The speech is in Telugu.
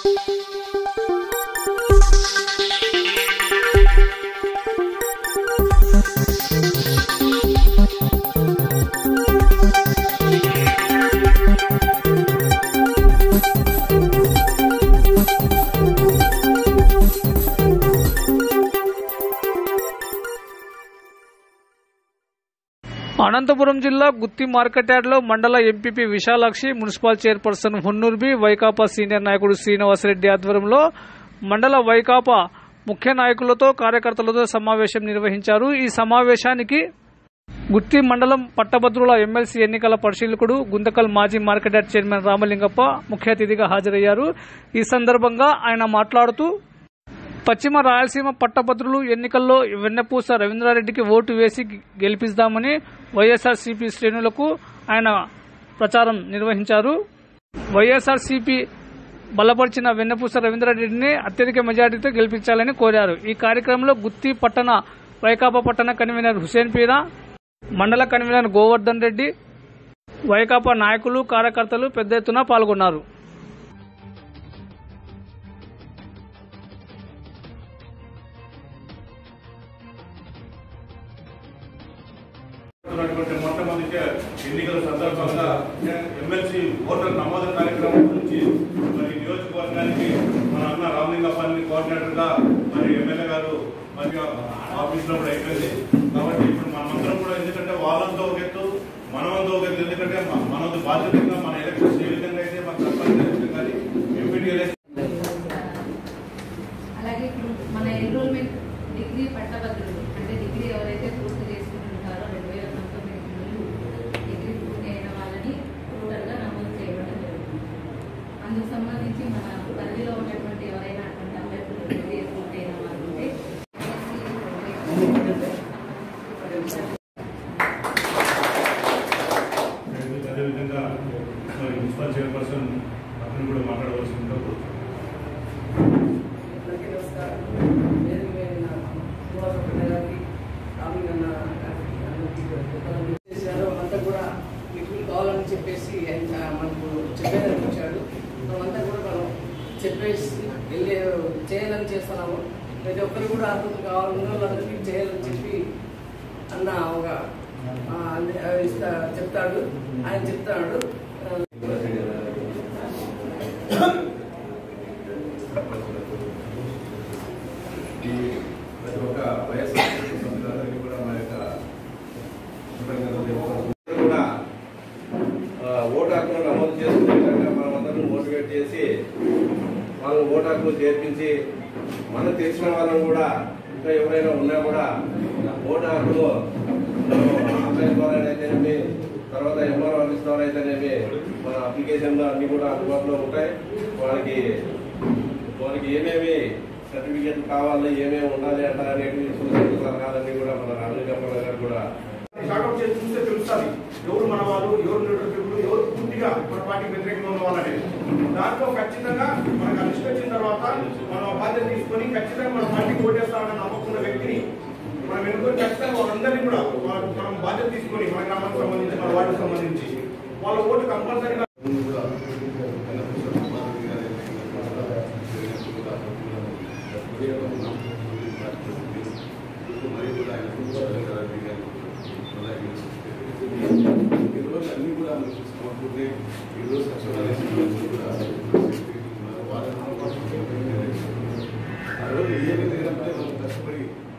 అనంతపురం జిల్లా గుత్తి మార్కెట్ యార్డ్లో మండల MPP Visalakshi municipal chairperson Hunnurbi వైకాపా సీనియర్ నాయకుడు శ్రీనివాసరెడ్డి ఆధ్వర్యంలో మండల వైకాపా ముఖ్య నాయకులతో కార్యకర్తలతో సమావేశం నిర్వహించారు ఈ సమావేశానికి గుత్తి మండలం పట్టభద్రుల ఎమ్మెల్సీ ఎన్నికల పరిశీలకుడు గుంతకల్ మాజీ మార్కెట్ యార్డ్ చైర్మన్ రామలింగప్ప ముఖ్య అతిథిగా హాజరయ్యారు ఈ సందర్భంగా ఆయన మాట్లాడుతూ పశ్చిమ రాయలసీమ పట్టభద్రులు ఎన్నికల్లో వెన్నపూస రవీంద్రారెడ్డికి ఓటు వేసి గెలిపిస్తామని వైఎస్ఆర్సీపీ శ్రేణులకు ఆయన ప్రచారం నిర్వహించారు వైఎస్ఆర్సీపీ బలపరిచిన వెన్నపూస రవీంద్రారెడ్డిని అత్యధిక మెజార్టీతో గెలిపించాలని కోరారు ఈ కార్యక్రమంలో గుత్తి పట్టణ వైకాపా పట్టణ కన్వీనర్ హుసేన్ పీరా మండల కన్వీనర్ గోవర్ధన్ రెడ్డి వైకాపా నాయకులు కార్యకర్తలు పెద్ద ఎత్తున పాల్గొన్నారు ఉన్నటువంటి మొట్టమొదటి ఎన్నికల సందర్భంగా ఎమ్మెల్సీ ఓటర్ నమోదు కార్యక్రమం గురించి మరి నియోజకవర్గానికి మన అన్న రామలింగప్పాన్ని కోఆర్డినేటర్ గా మరి ఎమ్మెల్యే గారు మరి ఆఫీస్ లో కూడా అయిపోయింది కాబట్టి ఇప్పుడు మనమందరం కూడా ఎందుకంటే వాళ్ళంతా ఒక ఎత్తు మనమంతా ఒక ఎత్తు ఎందుకంటే మ- మనది బాధ్యతగా మన ఎలక్షన్స్ ఏ విధంగా అయితే మన సర్పంచ్ ఎలక్షన్ కానీ ఎంపీటీ ఎలక్షన్ అలాగే ఇప్పుడు మన ఎన్రోల్మెంట్ డిగ్రీ పట్టభద్రులు అంటే డిగ్రీ ఎవరైతే పూర్తి చేసుకుంటుంటారో రెండు వేల పంతొమ్మిది ముందు డిగ్రీ పూర్తి అయిన వాళ్ళని టోటల్గా నమోదు చేయడం జరుగుతుంది అందుకు సంబంధించి మన పరిధిలో ఉన్నటువంటి ఎవరైనా అటువంటి అభ్యర్థులు డిగ్రీ పూర్తి అయిన వాళ్ళు ఉంటే అదేవిధంగా మరి మున్సిపల్ చైర్పర్సన్ అతను కూడా మాట్లాడవలసి ఉంటుంది అందరికీ నమస్కారం నేను నేను సుభాష్ గారికి రామలింగ అన్న గారికి అందరికీ కృతజ్ఞతలు చేశారు అంతా కూడా మీకు కావాలని చెప్పేసి ఆయన మనకు చెప్పేదానికి వచ్చాడు మనమంతా కూడా మనం చెప్పేసి వెళ్ళే చేయాలని చేస్తున్నాము ప్రతి ఒక్కరు కూడా అర్థం కావాలన్న వాళ్ళందరికీ చేయాలని చెప్పి అన్న ఒక ఆ, అంది- ఆ, ఇస్తా చెప్తాడు ఆయన చెప్తాడు ఆ, ఈ ప్రతి ఒక్క వైఎస్ఆర్ సభ్యులందరికీ కూడా మా యొక్క కృతజ్ఞతలు తెలుపుతున్నాను. కూడా ఆ, ఓటు హక్కును నమోదు చేసుకునే విధంగా మనమందరం మోటివేట్ చేసి వాళ్ళని ఓటు హక్కును చేర్పించి మనకు తెలిసిన వాళ్ళని కూడా ఇంకా ఎవరైనా ఉన్నా కూడా ఓటు హక్కును ఆన్లైన్ ద్వారా అయితేనేమి తర్వాత ఎంఆర్ ఆఫీస్ ద్వారా అయితేనేమి మన అప్లికేషన్లో అన్ని కూడా అందుబాటులో ఉంటాయి వాళ్ళకి వాళ్ళకి ఏమేమి సర్టిఫికేట్ కావాలి ఏమేమి ఉండాలి అంటారు అనేవి సూచనలు సలహాలన్నీ కూడా మన రామలింగప్ప గారు కూడా స్టార్ట్అప్ చేసి చూస్తే తెలుస్తుంది ఎవరు మన వాళ్ళు ఎవరు నిరుద్యోగులు ఎవరు పూర్తిగా మన పార్టీకి వ్యతిరేకంగా ఉన్న వాళ్ళని దాంట్లో ఖచ్చితంగా మనకు ఆ లిస్ట్ వచ్చిన తర్వాత మనం ఆ బాధ్యత తీసుకొని ఖచ్చితంగా మన పార్టీకి ఓటేస్తామని నమ్మకున్న వ్యక్తిని మనం ఎన్నుకొని ఖచ్చితంగా వాళ్ళందరినీ కూడా వాళ్ళ- మనం బాధ్యత తీసుకొని మన గ్రామానికి సంబంధించి మన వార్డుకు సంబంధించి వాళ్ళ ఓటు కంపల్సరీగా ఈరోజు అన్ని కూడా మనకు సమకూర్చి ఈరోజు సచివాలయం కూడా వాళ్ళ ఆ రోజు ఏ విధంగా మనం కష్టపడి